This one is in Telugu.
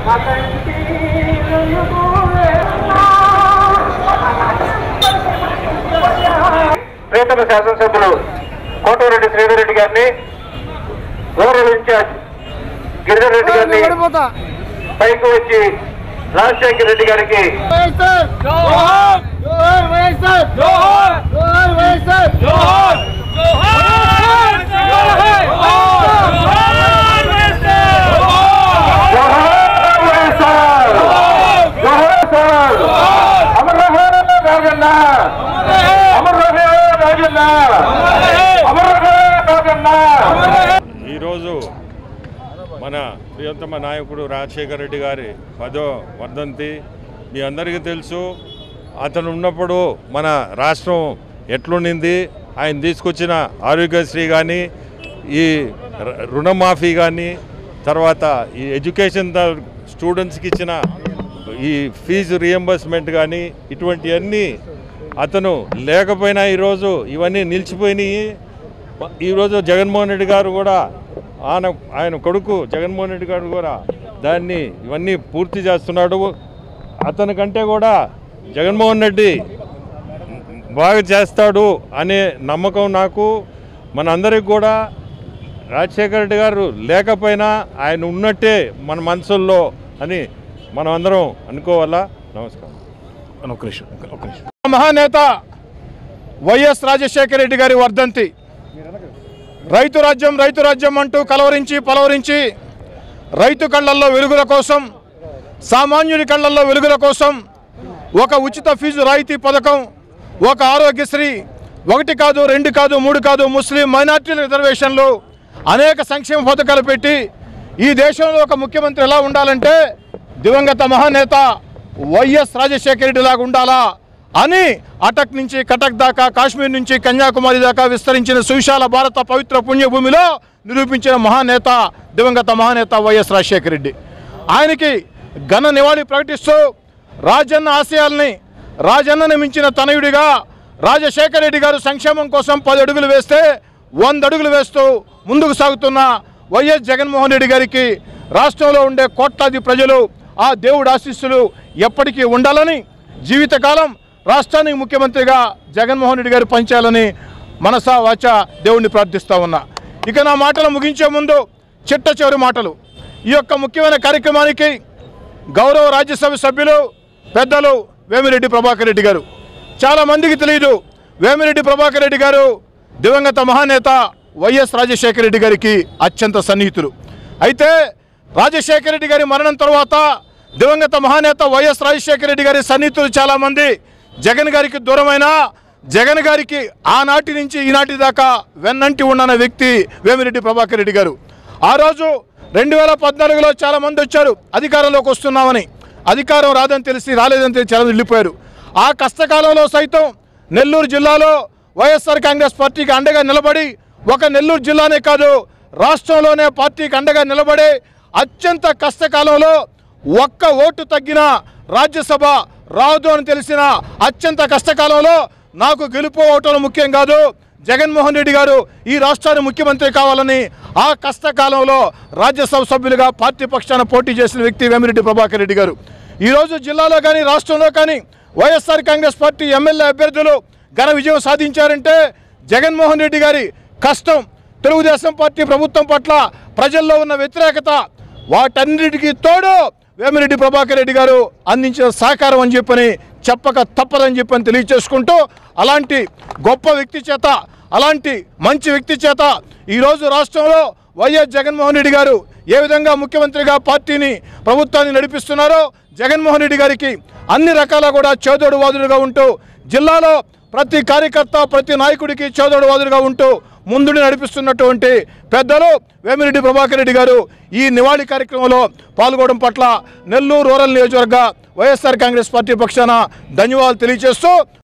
ప్రియతమ శాసనసభ్యులు కోటరెడ్డి శ్రీధర్ రెడ్డి గారిని రూరల్ ఇన్ఛార్జ్ గిరిధర్ రెడ్డి గారిని పైకి వచ్చి రాజశేఖర్ రెడ్డి గారికి జోహార్ వైఎస్ఆర్! జోహార్ సార్! అమర్ రహే రాజన్న! అమర్ రహే రాజన్న! అమర్ రహే రాజన్న! ఈరోజు మన ప్రియతమ నాయకుడు రాజశేఖర రెడ్డి గారి పదో వర్ధంతి మీ అందరికీ తెలుసు అతను ఉన్నప్పుడు మన రాష్ట్రం ఎట్లుండింది ఆయన తీసుకొచ్చిన ఆరోగ్యశ్రీ కానీ ఈ ర- రుణమాఫీ కానీ తర్వాత ఈ ఎడ్యుకేషన్ ద- స్టూడెంట్స్కి ఇచ్చిన ఈ ఫీజు రియంబర్స్మెంట్ కానీ ఇటువంటివన్నీ అతను లేకపోయినా ఈరోజు ఇవన్నీ నిలిచిపోయినాయి ఈరోజు జగన్మోహన్ రెడ్డి గారు కూడా ఆయన ఆయన కొడుకు జగన్మోహన్ రెడ్డి గారు కూడా దాన్ని ఇవన్నీ పూర్తి చేస్తున్నాడు అతని కంటే కూడా జగన్మోహన్ రెడ్డి బాగా చేస్తాడు అనే నమ్మకం నాకు మనందరికి కూడా రాజశేఖర రెడ్డి గారు లేకపోయినా ఆయన ఉన్నట్టే మన మనసుల్లో అని మనం అందరం అనుకోవాలా నమస్కారం ఒక నిమిషం ఒక నిమిషం మహానేత వైఎస్ రాజశేఖర రెడ్డి గారి వర్ధంతి రైతు రాజ్యం రైతు రాజ్యం అంటూ కలవరించి పలవరించి రైతు కళ్ళల్లో వెలుగుల కోసం సామాన్యుడి కళ్ళల్లో వెలుగుల కోసం ఒక ఉచిత ఫీజు రాయితీ పథకం ఒక ఆరోగ్యశ్రీ ఒకటి కాదు రెండు కాదు మూడు కాదు ముస్లిం మైనార్టీల రిజర్వేషన్లు అనేక సంక్షేమ పథకాలు పెట్టి ఈ దేశంలో ఒక ముఖ్యమంత్రి ఎలా ఉండాలంటే దివంగత మహానేత వైఎస్ రాజశేఖర రెడ్డి లాగా ఉండాలా అని అటక్ నుంచి కటక్ దాకా కాశ్మీర్ నుంచి కన్యాకుమారి దాకా విస్తరించిన సువిశాల భారత పవిత్ర పుణ్యభూమిలో నిరూపించిన మహానేత దివంగత మహానేత వైఎస్ రాజశేఖర రెడ్డి ఆయనకి ఘన నివాళి ప్రకటిస్తూ రాజన్న ఆశయాల్ని రాజన్నని మించిన తనయుడిగా రాజశేఖర రెడ్డి గారు సంక్షేమం కోసం పది అడుగులు వేస్తే వంద అడుగులు వేస్తూ ముందుకు సాగుతున్న వైఎస్ జగన్మోహన్ రెడ్డి గారికి రాష్ట్రంలో ఉండే కోట్లాది ప్రజలు ఆ దేవుడి ఆశీస్సులు ఎప్పటికీ ఉండాలని జీవితకాలం రాష్ట్రానికి ముఖ్యమంత్రిగా జగన్మోహన్ రెడ్డి గారు పనిచేయాలని మనసా వాచ దేవుణ్ణి ప్రార్థిస్తా ఉన్నా ఇక నా మాటలు ముగించే ముందు చిట్ట చివరి మాటలు ఈ యొక్క ముఖ్యమైన కార్యక్రమానికి గౌరవ రాజ్యసభ సభ్యులు పెద్దలు వేమిరెడ్డి ప్రభాకర్ రెడ్డి గారు చాలా మందికి తెలియదు వేమిరెడ్డి ప్రభాకర్ రెడ్డి గారు దివంగత మహానేత వైఎస్ రాజశేఖర రెడ్డి గారికి అత్యంత సన్నిహితులు అయితే రాజశేఖర రెడ్డి గారి మరణం తర్వాత దివంగత మహానేత వైఎస్ రాజశేఖర రెడ్డి గారి సన్నిహితులు చాలామంది జగన్ గారికి దూరమైన జగన్ గారికి ఆనాటి నుంచి ఈనాటి దాకా వెన్నంటి ఉన్న వ్యక్తి వేమిరెడ్డి ప్రభాకర్ రెడ్డి గారు ఆ రోజు రెండు వేల పద్నాలుగులో చాలా మంది వచ్చారు అధికారంలోకి వస్తున్నామని అధికారం రాదని తెలిసి రాలేదని తెలిసి చాలా మంది వెళ్ళిపోయారు ఆ కష్టకాలంలో సైతం నెల్లూరు జిల్లాలో వైఎస్ఆర్ కాంగ్రెస్ పార్టీకి అండగా నిలబడి ఒక నెల్లూరు జిల్లానే కాదు రాష్ట్రంలోనే పార్టీకి అండగా నిలబడి అత్యంత కష్టకాలంలో ఒక్క ఓటు తగ్గిన రాజ్యసభ రాదు అని తెలిసిన అత్యంత కష్టకాలంలో నాకు గెలుపు ఓటలు ముఖ్యం కాదు జగన్మోహన్ రెడ్డి గారు ఈ రాష్ట్రానికి ముఖ్యమంత్రి కావాలని ఆ కష్టకాలంలో రాజ్యసభ సభ్యులుగా పార్టీ పక్షాన పోటీ చేసిన వ్యక్తి వేమిరెడ్డి ప్రభాకర్ రెడ్డి గారు ఈరోజు జిల్లాలో కానీ రాష్ట్రంలో కానీ వైఎస్ఆర్ కాంగ్రెస్ పార్టీ ఎమ్మెల్యే అభ్యర్థులు ఘన విజయం సాధించారంటే జగన్మోహన్ రెడ్డి గారి కష్టం తెలుగుదేశం పార్టీ ప్రభుత్వం పట్ల ప్రజల్లో ఉన్న వ్యతిరేకత వాటన్నిటికీ తోడు వేమిరెడ్డి ప్రభాకర్ రెడ్డి గారు అందించిన సహకారం అని చెప్పని చెప్పక తప్పదని చెప్పని తెలియచేసుకుంటూ అలాంటి గొప్ప వ్యక్తి చేత అలాంటి మంచి వ్యక్తి చేత ఈరోజు రాష్ట్రంలో వైఎస్ జగన్మోహన్ రెడ్డి గారు ఏ విధంగా ముఖ్యమంత్రిగా పార్టీని ప్రభుత్వాన్ని నడిపిస్తున్నారో జగన్మోహన్ రెడ్డి గారికి అన్ని రకాల కూడా చేదోడు వాదులుగా ఉంటూ జిల్లాలో ప్రతి కార్యకర్త ప్రతి నాయకుడికి చేదోడు వాదులుగా ఉంటూ ముందుని నడిపిస్తున్నటువంటి పెద్దలు వేమిరెడ్డి ప్రభాకర్ రెడ్డి గారు ఈ నివాళి కార్యక్రమంలో పాల్గొనడం పట్ల నెల్లూరు రూరల్ నియోజకవర్గ వైఎస్ఆర్ కాంగ్రెస్ పార్టీ పక్షాన ధన్యవాదాలు తెలియజేస్తూ